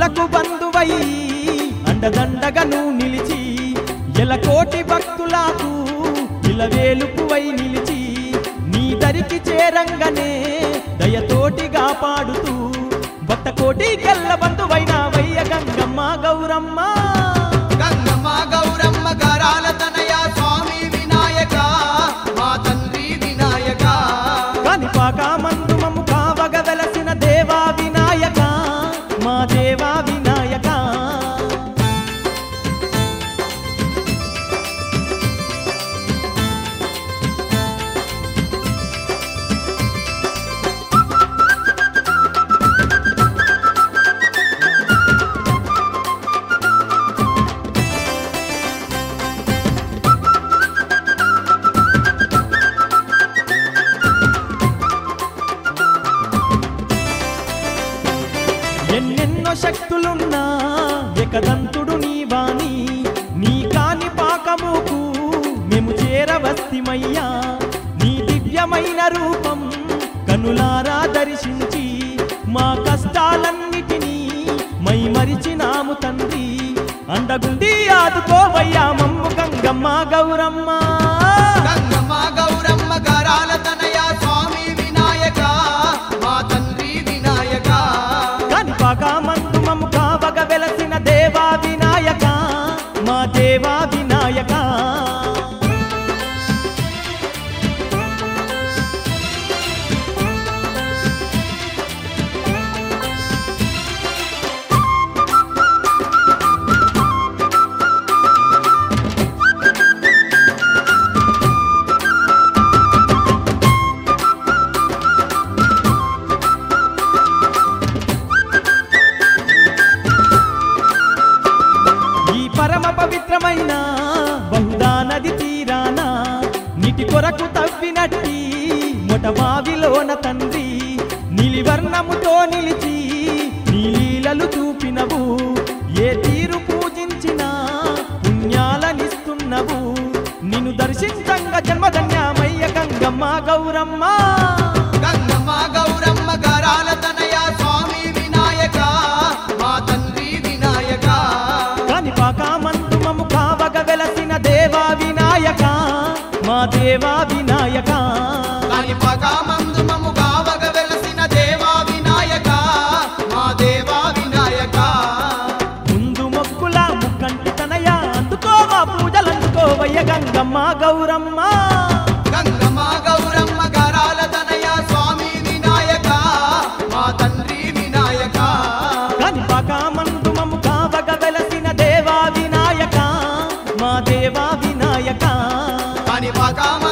భక్తులకు బంధువై అండదండగను నిలిచి ఎలకోటి భక్తులకు ఇలవేలుపువై నిలిచి నీ దరికి చేరంగనే దయతోటిగా పాడుతూ భక్త కోటి గెల్ల బంధువైన వయ్య గంగమ్మ గౌరమ్మ గంగమ్మ గౌరమ్మ గరాల తనయ స్వామి వినాయక మా తండ్రి వినాయక కానిపాక మందు మమ్ము కావగ వెలసిన దేవా వినాయక మా దేవా వినాయక ఎన్నెన్నో శక్తులున్నా ఏకదంతుడు నీవాని నీ కాని పాకముకు మేము చేరవస్తిమయ్యా నీ దివ్యమైన రూపం కనులారా దర్శించి మా కష్టాలన్నిటినీ మై మరిచినాము తండ్రి అండగుండి ఆదుకోవయ్యా మమ్ము గంగమ్మ గౌరమ్మ గంగమ్మ గౌరమ్మ గరాల తనయ స్వామి వినాయక మా తండ్రి వినాయక కానిపాక మందు మమ్ము కావగ వెలసిన దేవా వినాయక మా దేవా వినాయక ఈ పరమ పవిత్రమైన బహుదా నది తీరాన నీటి కొరకు తవ్వినట్టి మొట బావిలోన తండ్రి నీలివర్ణముతో నిలిచి నీ లీలలు చూపినవు ఏ తీరు పూజించినా పుణ్యాలనిస్తున్నవు నిన్ను దర్శించంగా జన్మధన్యమయ్య గంగమ్మ గౌరమ్మ గంగమ్మ గౌరమ్మ గరాల తనయ స్వామి వినాయక మా తండ్రి వినాయక కానిపాక మందు మము కావగ వెలసిన దేవా వినాయక మా దేవా వినాయక కానిపాక మందు మము గావగ వెలసిన దేవా వినాయక మా దేవా వినాయక ముందు మొక్కుల ముక్కంటి తనయ అందుకోవా పూజలందుకోవయ్య గంగమ్మ గౌరమ్మ గంగమ్మ గౌరమ్మ గరాల తనయ స్వామి వినాయక మా తండ్రి వినాయక కానిపాక మందు మము కావగ వెలసిన దేవా వినాయక మా దేవా వినాయక కానిపాక